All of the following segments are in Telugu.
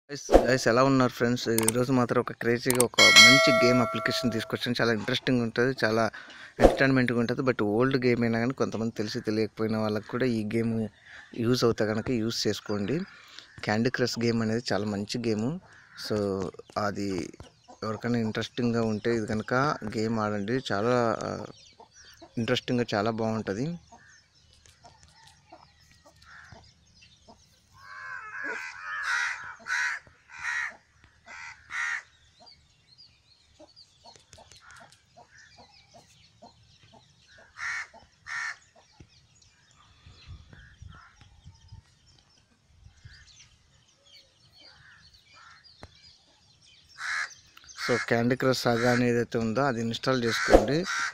గైస్ గైస్ ఎలా ఉన్నారు ఫ్రెండ్స్ ఈరోజు మాత్రం ఒక క్రేజీగా ఒక మంచి గేమ్ అప్లికేషన్ తీసుకొచ్చాను చాలా ఇంట్రెస్టింగ్ ఉంటుంది చాలా ఎంటర్టైన్మెంట్గా ఉంటుంది బట్ ఓల్డ్ గేమ్ అయినా కానీ కొంతమంది తెలిసి తెలియకపోయిన వాళ్ళకి కూడా ఈ గేమ్ యూజ్ అవుతా కనుక యూజ్ చేసుకోండి క్యాండీ క్రష్ గేమ్ అనేది చాలా మంచి గేము సో అది ఎవరికైనా ఇంట్రెస్టింగ్గా ఉంటే ఇది కనుక గేమ్ ఆడండి చాలా ఇంట్రెస్టింగ్గా చాలా బాగుంటుంది సో క్యాండీ క్రష్ సాగా అని ఏదైతే ఉందో అది ఇన్స్టాల్ చేసుకోండి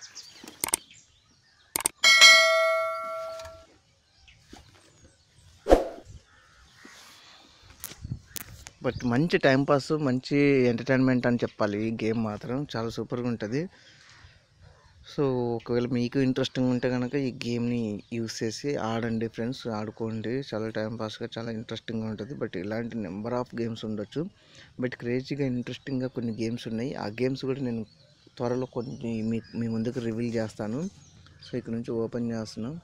బట్ మంచి టైంపాస్ మంచి ఎంటర్టైన్మెంట్ అని చెప్పాలి ఈ గేమ్ మాత్రం చాలా సూపర్గా ఉంటుంది సో ఒకవేళ మీకు ఇంట్రెస్టింగ్ ఉంటే కనుక ఈ గేమ్ని యూస్ చేసి ఆడండి ఫ్రెండ్స్ ఆడుకోండి చాలా టైంపాస్గా చాలా ఇంట్రెస్టింగ్గా ఉంటుంది బట్ ఇలాంటి నెంబర్ ఆఫ్ గేమ్స్ ఉండొచ్చు బట్ క్రేజీగా ఇంట్రెస్టింగ్గా కొన్ని గేమ్స్ ఉన్నాయి ఆ గేమ్స్ కూడా నేను త్వరలో కొన్ని మీ మీ ముందుకు రివీల్ చేస్తాను సో ఇక్కడ నుంచి ఓపెన్ చేస్తున్నాను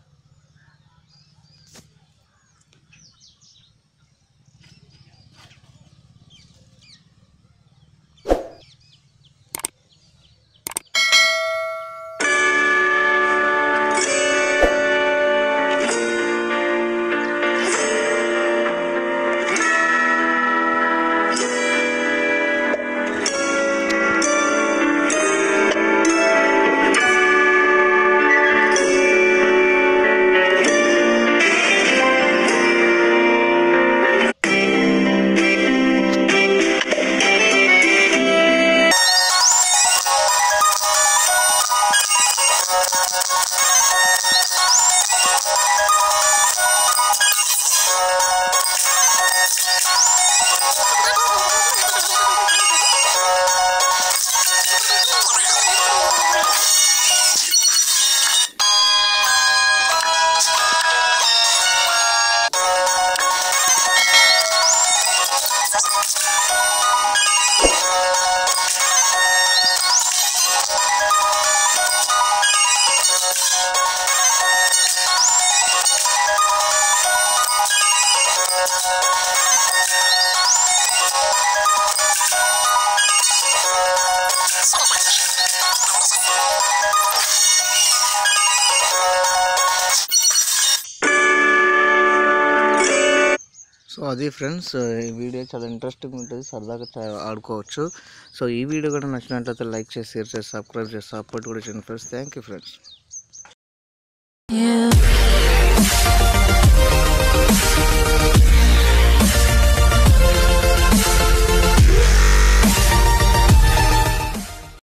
సో అది ఫ్రెండ్స్ ఈ వీడియో చాలా ఇంట్రెస్టింగ్ ఉంటుంది సరదాగా చా- ఆడుకోవచ్చు సో ఈ వీడియో కూడా నచ్చినట్లయితే లైక్ చేసి షేర్ చేసి సబ్స్క్రైబ్ చేసి సపోర్ట్ కూడా చేయండి friends thank you friends You